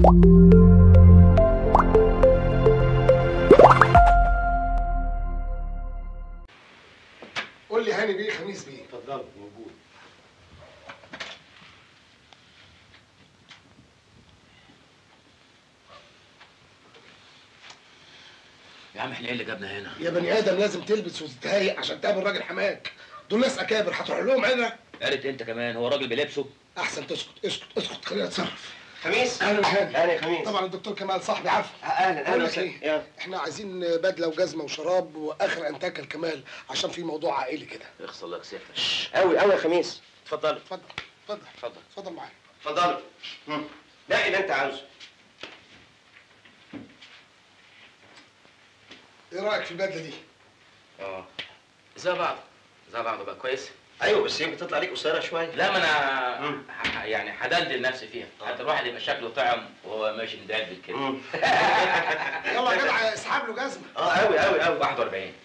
قول لي هاني بيه خميس بيه اتفضل موجود يا عم احنا ايه اللي جابنا هنا؟ يا بني ادم لازم تلبس وتتهيأ عشان تقابل راجل حماك دول ناس اكابر هتروح لهم هنا قالت انت كمان هو راجل بلبسه؟ احسن تسكت اسكت اسكت خلينا نتصرف خميس اهلا هاني اهلا يا خميس طبعا الدكتور كمال صاحبي عارفه اهلا بقول اهلا لك وسهلا ايه يلا. احنا عايزين بدله وجزمه وشراب واخر انتاكه الكمال عشان في موضوع عائلي كده اخص الله كسيفتك قوي قوي يا خميس اتفضل اتفضل اتفضل اتفضل اتفضل معايا اتفضل مم. نقي اللي انت عاوزه ايه رايك في البدله دي اه زي بعض زي بعض بقى كويس؟ ايوه بس يمكن تطلع عليك قصيره شويه لا ما انا مم. ح- يعني هدلدل نفسي فيها حتى الواحد يبقى شكله طعم وهو ماشي مدلدل كده مم. يلا يا جدع اسحب له جزمه اه قوي قوي قوي 41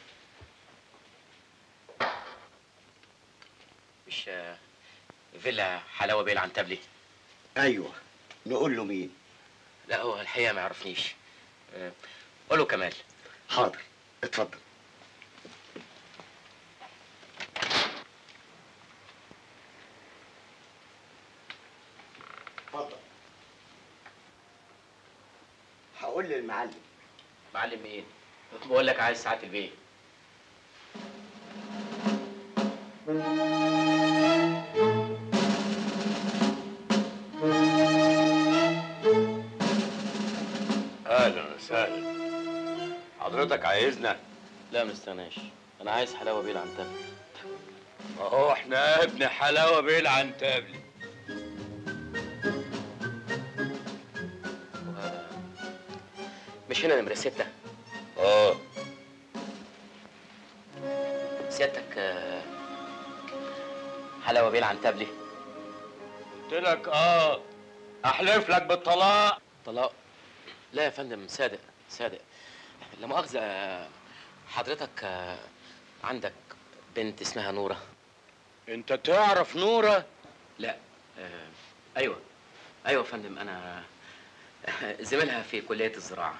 مش آه، فيلا حلاوه بيه العنتبلي ايوه نقول له مين لا هو الحقيقه ما يعرفنيش آه، قول له كمال حاضر اتفضل اتفضل هقول للمعلم معلم مين؟ بقول لك عايز ساعات البيت اهلا وسهلا حضرتك عايزنا لا ما استناش انا عايز حلاوه بيه العنتبلي ما هو احنا ابن حلاوه بيه العنتابلي مش هنا نمرة ستة اه سيادتك آه، حلاوه بيه العنتبلي قلت لك اه احلف لك بالطلاق طلاق لا يا فندم صادق صادق لا مؤاخذة آه، حضرتك آه، عندك بنت اسمها نورة انت تعرف نوره لا آه، ايوه ايوه يا فندم انا زميلها في كلية الزراعة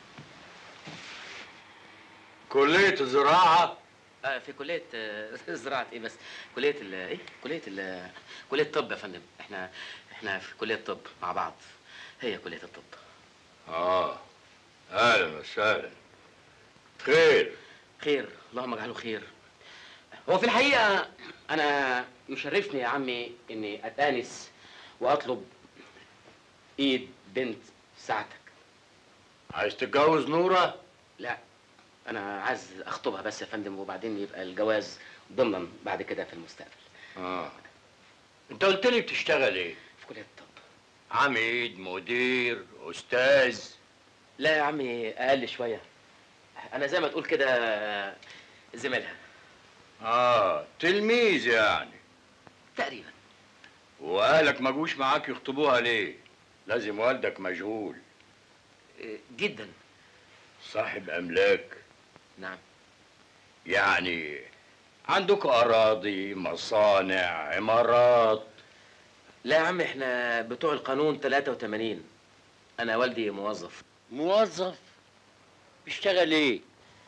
كليه الزراعه آه، في كلية آه، زراعة ايه بس كلية ال ايه كلية ال كلية الطب يا فندم احنا احنا في كلية الطب مع بعض هي كلية الطب اه اهلا وسهلا خير خير اللهم اجعله خير هو في الحقيقة أنا يشرفني يا عمي إني أتآنس وأطلب إيد بنت ساعتك عايز تتجوز نوره لا أنا عايز أخطبها بس يا فندم وبعدين يبقى الجواز ضمنا بعد كده في المستقبل اه انت قلت لي بتشتغل ايه في كلية الطب عميد مدير استاذ لا يا عمي أقل شوية أنا زي ما تقول كده زميلها اه تلميذ يعني تقريبا واهلك ما جوش معاك يخطبوها ليه لازم والدك مشغول إيه، جدا صاحب املاك نعم يعني عندكم اراضي مصانع عمارات لا يا عم احنا بتوع القانون 83 أنا والدي موظف موظف بيشتغل ايه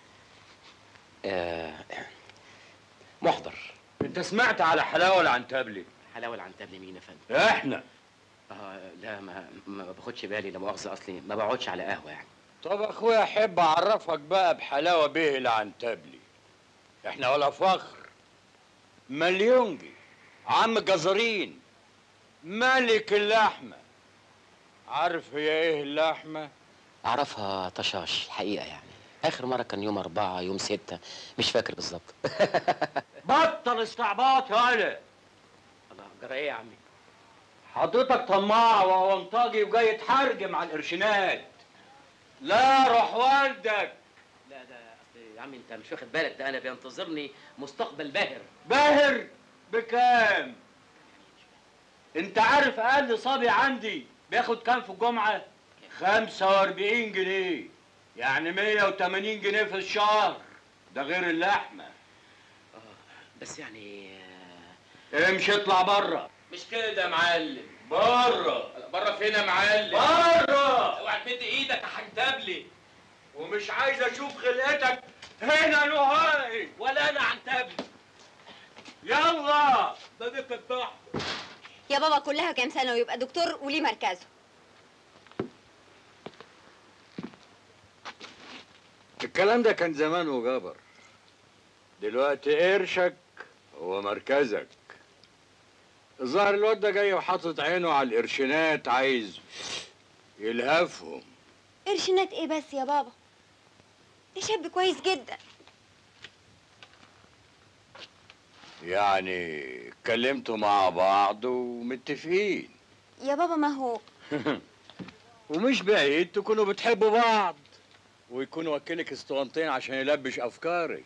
آه، محضر انت سمعت على حلاوه العنتبلي حلاوه العنتبلي مين يا فندم؟ احنا آه لا ما ما باخدش بالي لا مؤاخذه اصلي ما بقعدش على قهوه يعني طب اخويا احب اعرفك بقى بحلاوه بيه العنتبلي احنا ولا فخر مليونجي عم جزرين ملك اللحمه عارف هي ايه اللحمه اعرفها طشاش الحقيقه يعني اخر مره كان يوم أربعة يوم ستة مش فاكر بالظبط بطل استعباط يا ولد الله جرى ايه يا عمي؟ حضرتك طماع وونطاجي وجاي تحرجم على القرشينات لا روح والدك لا ده اصل يا عمي انت مش واخد بالك ده انا بينتظرني مستقبل باهر باهر بكام انت عارف اقل صبي عندي بياخد كام في الجمعه 45 جنيه يعني 180 جنيه في الشهر ده غير اللحمه بس يعني آه، امشي اطلع بره مش كده يا معلم بره بره فين يا معلم؟ بره تمد ايدك هنتبلي ومش عايز اشوف خلقتك هنا نهائي ولا انا عنتبلي يلا بدك الضحك يا بابا كلها كام سنه ويبقى دكتور وليه مركزه الكلام ده كان زمان وجبر دلوقتي قرشك هو مركزك الظاهر الواد ده جاي وحاطط عينه على القرشينات عايز يلهفهم قرشينات ايه بس يا بابا ده شاب كويس جدا يعني اتكلمتوا مع بعض ومتفقين يا بابا ما هو ومش بعيد تكونوا بتحبوا بعض ويكون وكيلك اسطوانتين عشان يلبش افكارك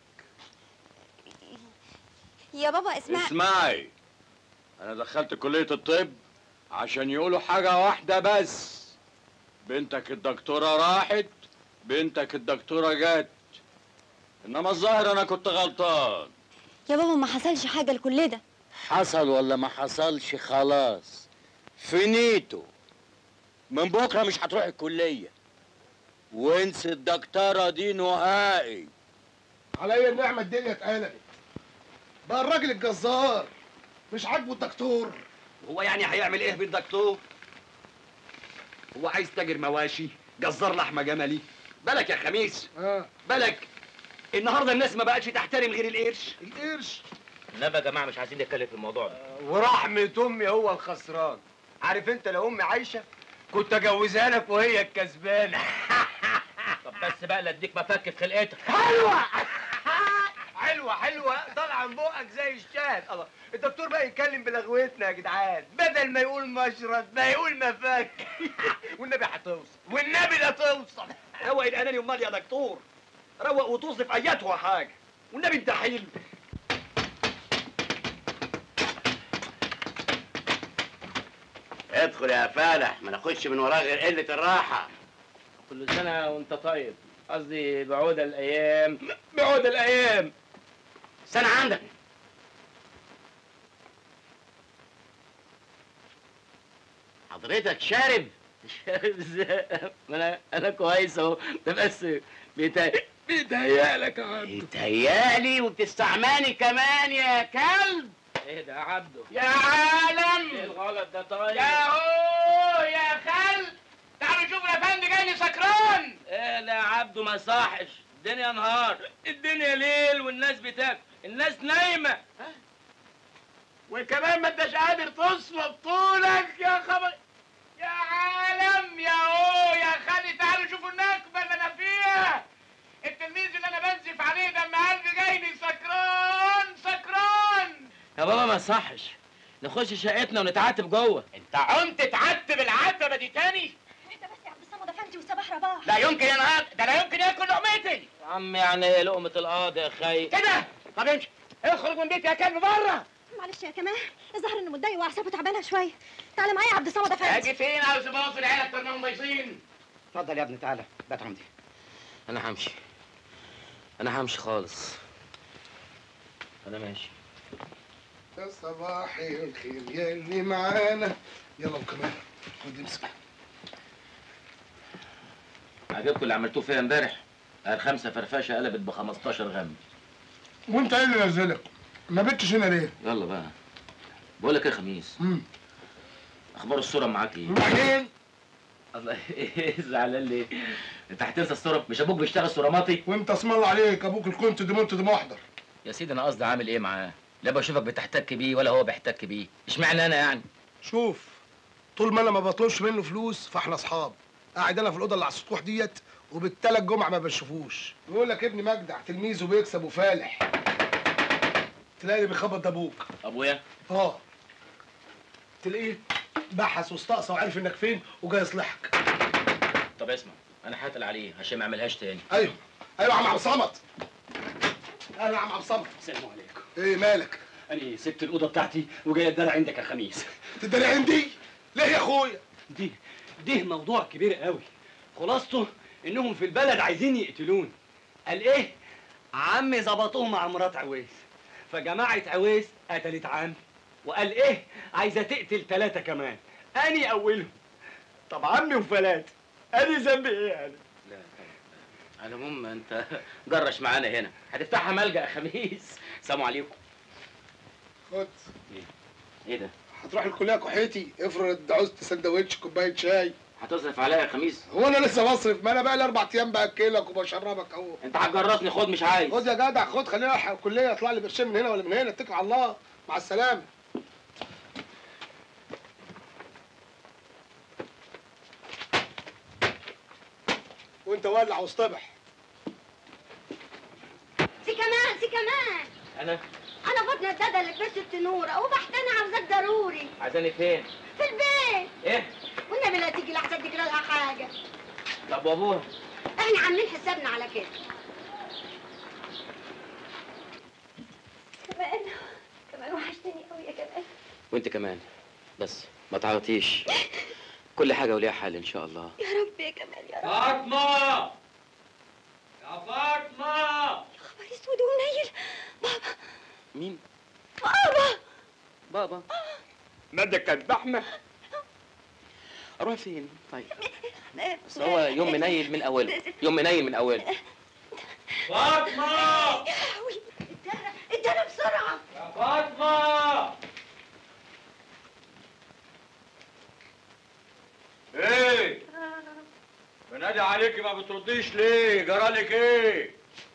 يا بابا اسمع اسمعي انا دخلت كلية الطب عشان يقولوا حاجة واحدة بس بنتك الدكتورة راحت بنتك الدكتورة جت انما الظاهر انا كنت غلطان يا بابا ما حصلش حاجه لكل ده حصل ولا ما حصلش خلاص فينيتو من بكره مش هتروح الكليه وانسى الدكتوره دي نهائي عليا النعمه الدنيا اتقلبت بقى الراجل الجزار مش عاجبه الدكتور هو يعني هيعمل ايه بالدكتور هو عايز تاجر مواشي جزار لحمه جملي بالك يا خميس اه بالك النهارده الناس ما بقتش تحترم غير القرش القرش انما يا جماعه مش عايزين نتكلم في الموضوع ده ورحمة أمي هو الخسران عارف أنت لو أمي عايشة كنت أجوزها لك وهي الكسبانة طب بس بقى لا اديك مفك في خلقتك حلوة حلوة حلوة طالعة من بقك زي الشاهد الله الدكتور بقى يتكلم بلغوتنا يا جدعان بدل ما يقول مشرط ما يقول مفك والنبي هتوصل والنبي لا توصل روق الاناني امال يا دكتور روق وتوصف اياتها حاجه والنبي انت حلم ادخل يا فالح ما ناخدش من وراه غير قلة الراحة كل سنه وانت طيب قصدي بعود الايام بعود الايام سنة عندك حضرتك شارب شارب ازاي ما انا انا كويس اهو ده بس بيتهيأ بيتهيألك يا عبده بيتهيألي وبتستعماني كمان يا كلب ايه ده يا عبده يا ايه عالم الغلط ده طيب يا هو يا خل تعالوا شوفوا يا فندم جاي سكران ايه ده يا عبده ما صحش الدنيا نهار الدنيا ليل والناس بتاكل الناس نايمه وكمان ما انتش قادر تصلب طولك يا خبر يا عالم يا هو يا خالي تعالوا شوفوا النكبه اللي انا فيها التلميذ اللي انا بنزف عليه ده اما قلبي جايني سكران سكران يا بابا ما صحش نخش شقتنا ونتعاتب جوه انت قمت تعتب العتبه دي تاني انت بس يا عبد الصمد افندي وصباح رباح لا يمكن يا نهار ده لا يمكن ياكل لقمتي يا عم يعني لقمه القاضي يا خي كده طب امشي اخرج من بيتي يا كلب بره معلش يا كمان الظاهر انه متضايق واعصابه تعبانه شويه تعالى معايا يا عبد الصمد افندي اجي فين عاوز ابوظ العيله اكتر منهم بايظين اتفضل يا ابني تعالى بات عندي انا همشي انا همشي خالص انا ماشي يا صباح الخير يا اللي معانا يلا وكمان خد امسك عجبكم اللي عملتوه فيا امبارح الخمسه فرفشه قلبت ب 15 غم وانت ايه اللي نزلك ما بتش هنا ليه يلا بقى بقول لك ايه يا خميس امم اخبار الصوره معاك ايه وبعدين الله ايه زعلان ليه انت هتنسى الصوره مش ابوك بيشتغل صوراماتي وانت اسم الله عليك ابوك الكنت دي منت دي محضر يا سيدي انا قصدي عامل ايه معاه لا بشوفك بتحتك بيه ولا هو بيحتك بيه اشمعنى انا يعني شوف طول ما انا ما بطلبش منه فلوس فاحنا اصحاب قاعد انا في الاوضه اللي على السطوح ديت وبالتلات جمعه ما بشوفوش يقول لك ابني مجدع تلميذه بيكسب وفالح تلاقي اللي بيخبط ده ابوك ابويا اه تلاقيه بحث واستقصى وعارف انك فين وجاي يصلحك طب اسمع انا هاتل عليه عشان ما اعملهاش تاني ايوه ايوه يا عم عبد الصمد اهلا يا عم عبد الصمد السلام عليكم ايه مالك أنا سبت الأوضة بتاعتي وجاي أتدلع عندك يا خميس تدري عندي ليه يا اخويا دي دي موضوع كبير قوي خلاصته إنهم في البلد عايزين يقتلوني قال إيه؟ عمي ظبطوه مع مرات عويس فجماعة عويس قتلت عمي وقال إيه؟ عايزة تقتل ثلاثة كمان أني أولهم طب عمي وفلات انا ذنبي ايه انا لا على العموم انت جرش معانا هنا هتفتحها ملجأ يا خميس سلام عليكم خد ايه ده هتروح الكليه كحيتي افرض عوزت سندوتش كوبايه شاي هتصرف عليا يا خميس هو انا لسه بصرف ما انا بقى لي اربع ايام باكلك وبشربك اهو انت هتجرسني خد مش عايز خد يا جدع خد خلينا الحق الكليه يطلع لي قرشين من هنا ولا من هنا اتكل على الله مع السلامه وانت ولع واصطبح سي كمان سي كمان انا انا فاطمه الدادا اللي في بيت التنوره وبحت انا عاوزاك ضروري عايزاني فين في البيت ايه والنبي لا تيجي لحسن تجرى لها حاجه طب وابوها احنا عاملين حسابنا على كده كمان كمان وحشتني قوي يا كمان وانت كمان بس ما تعيطيش كل حاجه وليها حل ان شاء الله يا رب يا كمال يا رب فاطمه يا فاطمه خبر اسود ومنيل بابا مين بابا بابا ندى كانت بحمه اروح فين طيب بس هو يوم منيل من اوله يوم منيل من اوله فاطمه يا لهوي ادانا ادانا بسرعه يا فاطمه ايه بنادي عليكي ما بترديش ليه جرالك ايه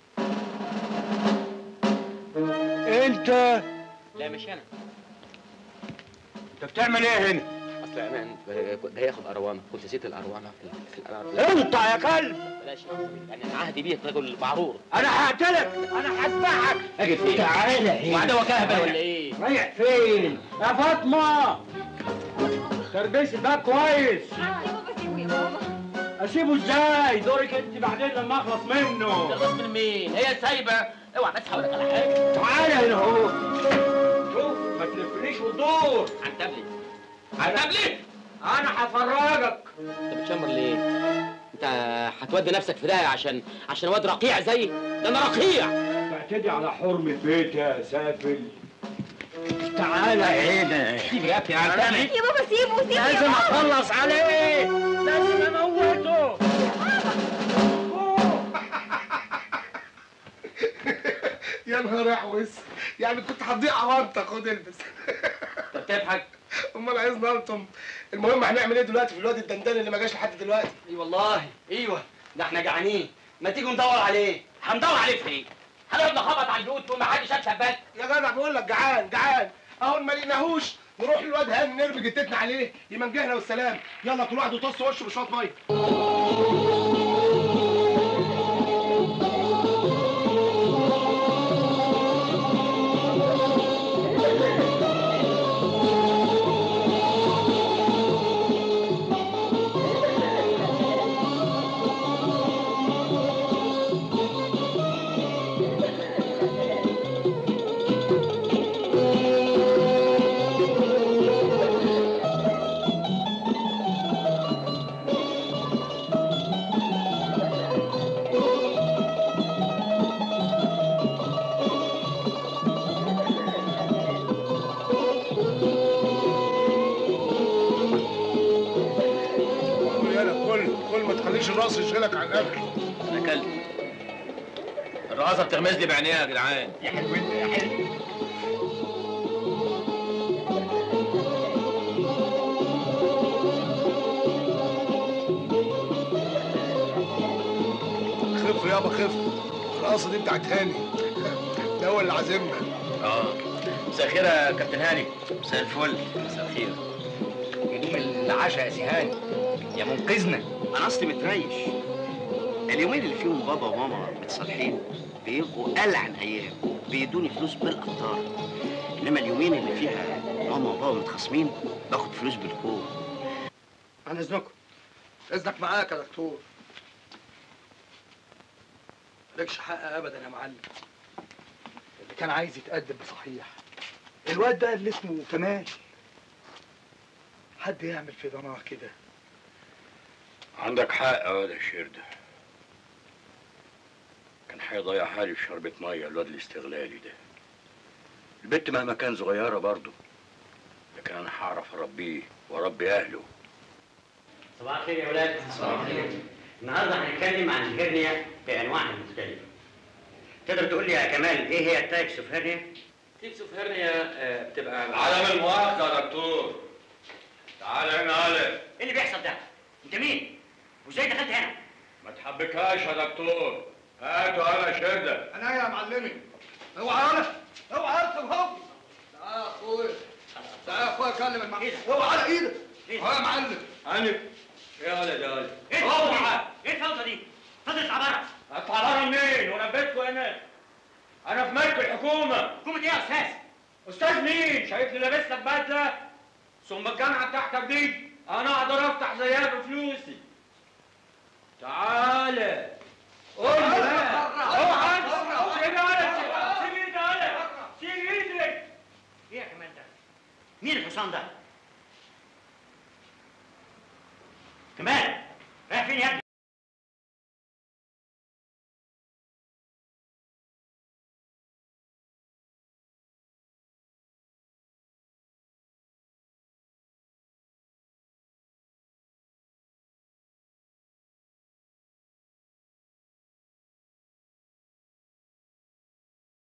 انت لا مش انا انت بتعمل ايه هنا اصل انا كنت جاي اخد اروانه كنت نسيت الاروانه في في الأروانة. انت يا كلب بلاش يعني انا عهدي بيه رجل معرور انا هقتلك انا هذبحك اجي فين تعالى هنا. وبعدين هو كهبل ولا ايه رايح فين يا فاطمه تربيش الباب كويس يا بابا سيبه يا بابا اسيبه ازاي دورك انت بعدين لما اخلص منه تخلص من مين هي سايبه اوعى بس هقول لك على حاجه تعالى هنا اهو شوف ما تلفنيش وتدور عنتبلي عنتبلي انا هفرجك انت بتشمر ليه انت هتودي نفسك في داهيه عشان عشان واد رقيع زيي ده انا رقيع تعتدي على حرمة بيتي يا سافل تعالى هنا سيب يا ابني عنتبلي يا بابا سيبه سيبه يا لازم بابا اخلص عليه لازم اموته يا نهار احوس يعني كنت هتضيع عوانتك خد البس انت بتضحك امال عايزني الطم المهم هنعمل ايه دلوقتي في الواد الدندان اللي ما جاش لحد دلوقتي اي والله ايوه ده احنا جعانين ما تيجوا ندور عليه هندور عليه فين هنقعد نخبط على البيوت وما حدش شاف شباك يا جدع بقول لك جعان جعان اهو ما لقيناهوش نروح للواد هاني نرمي جتتنا عليه يمنجهنا والسلام يلا كل واحد يطص وشه بشويه ميه كل يلا كل كل ما تخليش الراس يشغلك عن الاكل انا كلب الرقاصه بتغمز لي بعينيها يا جدعان يا حلو انت يا حلو خف يابا خف الرقصه دي بتاعت هاني ده هو اللي عازمنا اه مساء الخير يا كابتن هاني مساء الفل مساء الخير يدوم العشاء يا سيهاني يا منقذنا انا اصلي متريش اليومين اللي فيهم بابا وماما متصالحين بيبقوا ألعن ايام بيدوني فلوس بالقطار انما اليومين اللي فيها ماما وبابا متخاصمين باخد فلوس بالكور عن اذنكم اذنك معاك يا دكتور مالكش حق ابدا يا معلم اللي كان عايز يتقدم بصحيح الواد ده اللي اسمه كمال حد يعمل في ضناه كده عندك حق يا واد الشير ده كان هيضيع حالي في شربة مية الواد الاستغلالي ده البت مهما كان صغيرة برضه لكن أنا هعرف أربيه وأربي أهله صباح الخير يا ولاد صباح الخير النهارده هنتكلم عن الهرنيا بانواعها المختلفه تقدر تقول لي يا كمال ايه هي التايبس اوف هرنيا؟ تيبس اوف هرنيا آه، بتبقى عدم المؤاخذة يا دكتور تعال هنا ألف ايه اللي بيحصل ده؟ انت مين؟ وازاي دخلت هنا؟ ما تحبكهاش يا دكتور هاتوا أنا شدة انا يا معلمي اوعى انا اوعى انت وهو تعال يا اخويا تعال يا اخويا كلم المعلم اوعى على ايدك إيه؟ اه يا معلم ألف يا ولد يا ولد ايه الفوضى دي؟ ايه الفوضى دي؟ اتفضل اطلع بره اطلع بره منين وانا في بيتكم هنا انا في ملك الحكومه حكومه ايه يا استاذ؟ استاذ مين شايفني لابس لك بدله ثم الجامعه بتاعتك دي انا اقدر افتح زيها بفلوس